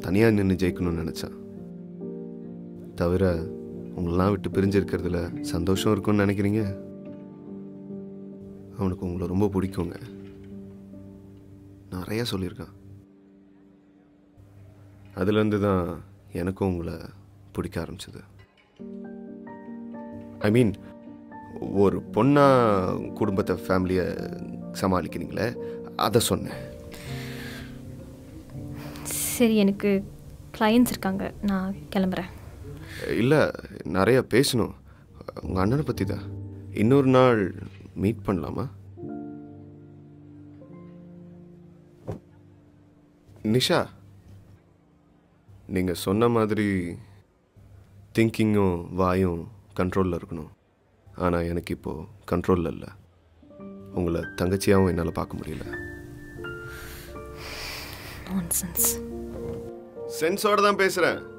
தனியாக நின்று ஜெயிக்கணும்னு நினச்சான் தவிர உங்களெலாம் விட்டு பிரிஞ்சிருக்கிறதுல சந்தோஷம் இருக்கும்னு நினைக்கிறீங்க அவனுக்கு உங்களை ரொம்ப பிடிக்குங்க நிறைய சொல்லியிருக்கான் அதுலேருந்து தான் எனக்கும் உங்களை பிடிக்க ஆரம்பிச்சது ஐ மீன் ஒரு பொண்ணா குடும்பத்தை ஃபேமிலியை சமாளிக்கிறீங்களே அதை சொன்னேன் சரி எனக்கு கிளையன்ஸ் இருக்காங்க நான் கிளம்புறேன் இல்லை நிறைய பேசணும் உங்கள் அண்ணனை பற்றி தான் இன்னொரு நாள் மீட் பண்ணலாமா நிஷா நீங்கள் சொன்ன மாதிரி திங்கிங்கும் வாயும் கண்ட்ரோலில் இருக்கணும் ஆனால் எனக்கு இப்போது கண்ட்ரோலில் இல்லை உங்களை தங்கச்சியாகவும் என்னால் பார்க்க முடியல நான்சென்ஸ் சென்ஸோட தான் பேசுகிறேன்